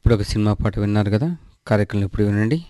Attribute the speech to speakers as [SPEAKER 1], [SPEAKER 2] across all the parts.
[SPEAKER 1] ఇప్పుడు ఒక సినిమా పాట విన్నారు కదా కార్యక్రమం ఇప్పుడు వినండి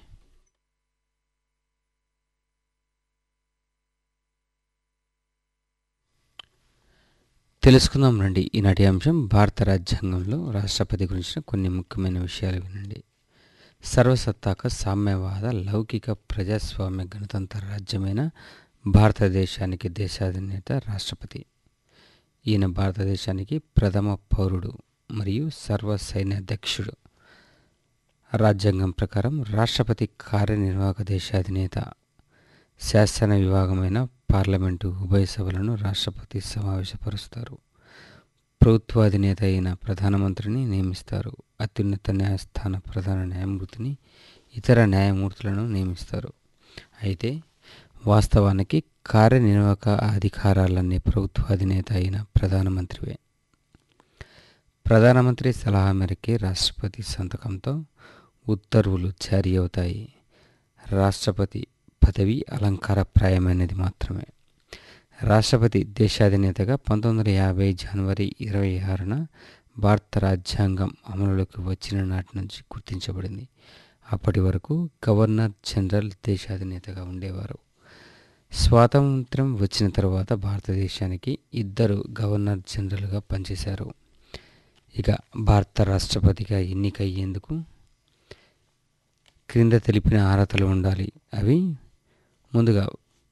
[SPEAKER 1] తెలుసుకుందాం రండి ఈనాటి అంశం భారత రాజ్యాంగంలో రాష్ట్రపతి గురించిన కొన్ని ముఖ్యమైన విషయాలు వినండి సర్వసత్తాక సామ్యవాద లౌకిక ప్రజాస్వామ్య గణతంత్ర రాజ్యమైన భారతదేశానికి దేశాధినేత రాష్ట్రపతి ఈయన భారతదేశానికి ప్రథమ పౌరుడు మరియు సర్వ సైన్యాధ్యక్షుడు రాజ్యాంగం ప్రకారం రాష్ట్రపతి కార్యనిర్వాహక దేశాధినేత శాసన విభాగమైన పార్లమెంటు ఉభయ సభలను రాష్ట్రపతి సమావేశపరుస్తారు ప్రభుత్వాధినేత అయిన ప్రధానమంత్రిని నియమిస్తారు అత్యున్నత న్యాయస్థాన ప్రధాన న్యాయమూర్తిని ఇతర న్యాయమూర్తులను నియమిస్తారు అయితే వాస్తవానికి కార్యనిర్వాహక అధికారాలన్నీ ప్రభుత్వాధినేత అయిన ప్రధానమంత్రివే ప్రధానమంత్రి సలహా మేరకే రాష్ట్రపతి సంతకంతో ఉత్తర్వులు జారీ అవుతాయి రాష్ట్రపతి పదవి అలంకారప్రాయమైనది మాత్రమే రాష్ట్రపతి దేశాధినేతగా పంతొమ్మిది వందల యాభై జనవరి ఇరవై ఆరున భారత రాజ్యాంగం అమలులోకి వచ్చిన నాటి నుంచి గుర్తించబడింది అప్పటి వరకు గవర్నర్ జనరల్ దేశాధినేతగా ఉండేవారు స్వాతంత్ర్యం వచ్చిన తర్వాత భారతదేశానికి ఇద్దరు గవర్నర్ జనరల్గా పనిచేశారు ఇక భారత రాష్ట్రపతిగా ఎన్నికయ్యేందుకు క్రింద తెలిపిన అర్హతలు ఉండాలి అవి ముందుగా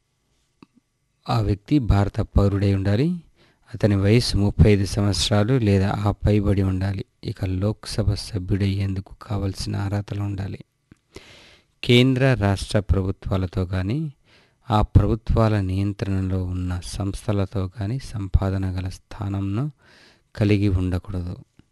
[SPEAKER 1] ఆ వ్యక్తి భారత పౌరుడై ఉండాలి అతని వయసు ముప్పై ఐదు సంవత్సరాలు లేదా ఆ పైబడి ఉండాలి ఇక లోక్సభ సభ్యుడయ్యేందుకు కావలసిన అర్హతలు ఉండాలి కేంద్ర రాష్ట్ర ప్రభుత్వాలతో కానీ ఆ ప్రభుత్వాల నియంత్రణలో ఉన్న సంస్థలతో కానీ సంపాదన గల స్థానంను కలిగి ఉండకూడదు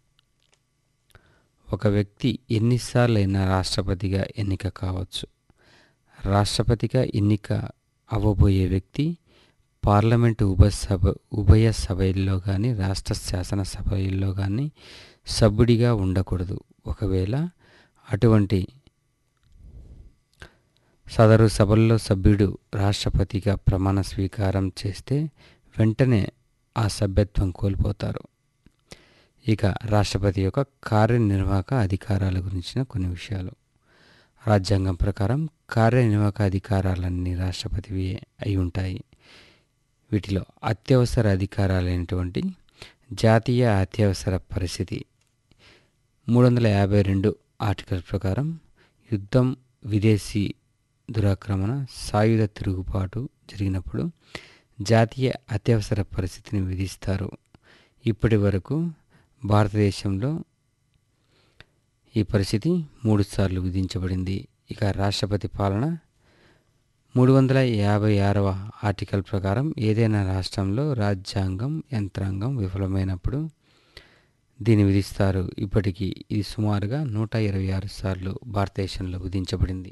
[SPEAKER 1] ఒక వ్యక్తి ఎన్నిసార్లైనా రాష్ట్రపతిగా ఎన్నిక కావచ్చు రాష్ట్రపతిగా ఎన్నిక అవ్వబోయే వ్యక్తి పార్లమెంటు ఉభయ సభ ఉభయ సభల్లో కానీ రాష్ట్ర శాసనసభల్లో కానీ సభ్యుడిగా ఉండకూడదు ఒకవేళ అటువంటి సదరు సభల్లో సభ్యుడు రాష్ట్రపతిగా ప్రమాణ స్వీకారం చేస్తే వెంటనే ఆ సభ్యత్వం కోల్పోతారు ఇక రాష్ట్రపతి యొక్క కార్యనిర్వాహక అధికారాల గురించిన కొన్ని విషయాలు రాజ్యాంగం ప్రకారం కార్యనిర్వాహక అధికారాలన్నీ రాష్ట్రపతివి అయి ఉంటాయి వీటిలో అత్యవసర అధికారాలైనటువంటి జాతీయ అత్యవసర పరిస్థితి మూడు వందల యాభై రెండు ఆర్టికల్ ప్రకారం యుద్ధం విదేశీ దురాక్రమణ సాయుధ తిరుగుబాటు జరిగినప్పుడు జాతీయ అత్యవసర పరిస్థితిని విధిస్తారు ఇప్పటి వరకు భారతదేశంలో ఈ పరిస్థితి మూడుసార్లు విధించబడింది ఇక రాష్ట్రపతి పాలన మూడు వందల యాభై ఆరవ ఆర్టికల్ ప్రకారం ఏదైనా రాష్ట్రంలో రాజ్యాంగం యంత్రాంగం విఫలమైనప్పుడు దీన్ని విధిస్తారు ఇప్పటికీ ఇది సుమారుగా నూట ఇరవై ఆరు సార్లు భారతదేశంలో విధించబడింది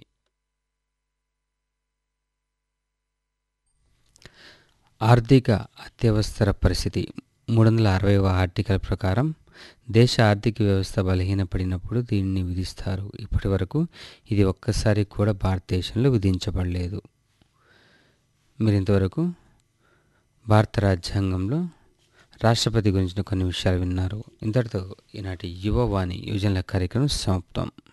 [SPEAKER 1] ఆర్థిక అత్యవసర పరిస్థితి మూడు వందల అరవైవ ఆర్టికల్ ప్రకారం దేశ ఆర్థిక వ్యవస్థ బలహీనపడినప్పుడు దీనిని విధిస్తారు ఇప్పటి వరకు ఇది ఒక్కసారి కూడా భారతదేశంలో విధించబడలేదు మీరు ఇంతవరకు భారత రాజ్యాంగంలో రాష్ట్రపతి గురించిన కొన్ని విషయాలు విన్నారు ఇంతటితో ఈనాటి యువవాణి యోజనల కార్యక్రమం సమాప్తం